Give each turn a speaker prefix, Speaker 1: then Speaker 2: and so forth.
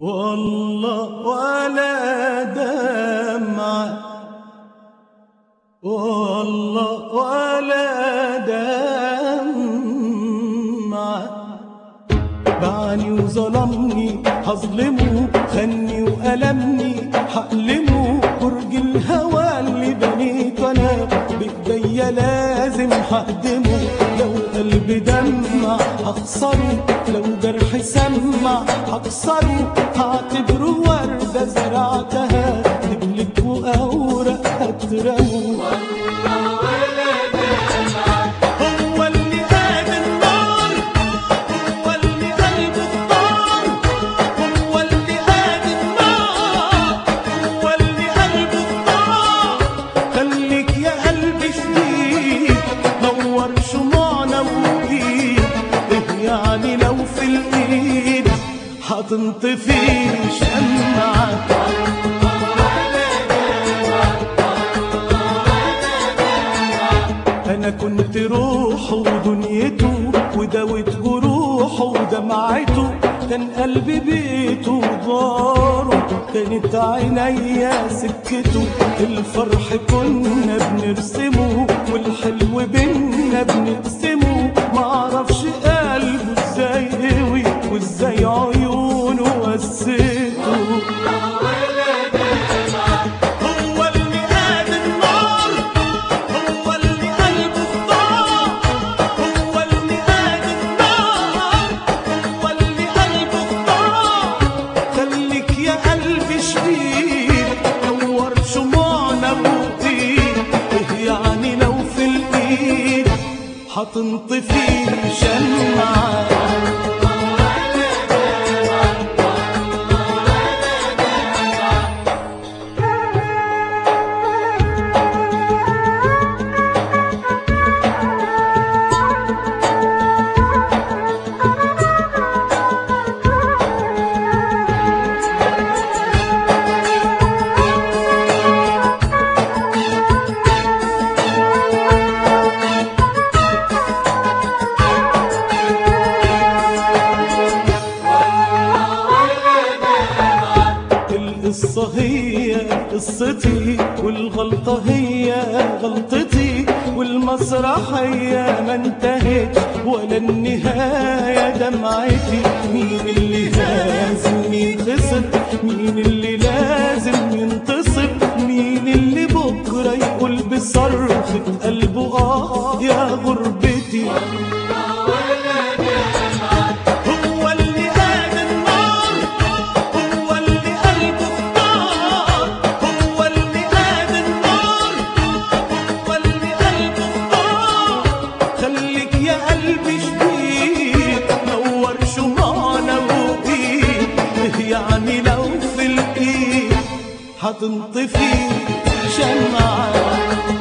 Speaker 1: والله ولا دمعة والله ولا دمعة باعني وظلمني هظلمه خني وألمني هألمه برج الهوى اللي بنيته أنا بإيديا لازم ههدمه لو قلبي دمع هخسره لو جرح سمع هكسره هعتبره وردة زرعتها تبلك وأوراق هترمه هو اللي قاد النار هو اللي قلبه النار هو اللي قاد النار هو اللي قلبه النار خليك يا قلبي شديد نور شموعنا وجديد ايه يعني لو في الايد هتنطفي شمعة انا كنت روحه ودنيته وداوت جروحه ودمعته كان قلبي بيته وداره كانت عينيا سكته الفرح كنا بنرسمه والحلو بينا بنقسمه معرفش قلبه ازاي قوي وازاي عيونه وسته هو اللي قاد النار هو اللي قلبه النار هو اللي قاد النار هو اللي قلبه النار خليك يا قلبي شديد نور شموعنا وطيب ايه يعني لو في الايد هتنطفي شمعة القصة هي قصتي والغلطة هي غلطتي والمسرحية ما انتهتش ولا النهاية دمعتي مين اللي لازم ينتصر مين اللي لازم ينتصر مين اللي بكرة يقول بصرخة قلبه اه يا غربتي هو اللي قاد النار هو اللي قلبه النار هو اللي قاد النار هو اللي قلبه النار خليك يا قلبي شديد نور شمعنا وقيد إيه يعني لو في الايد هتنطفي شمعة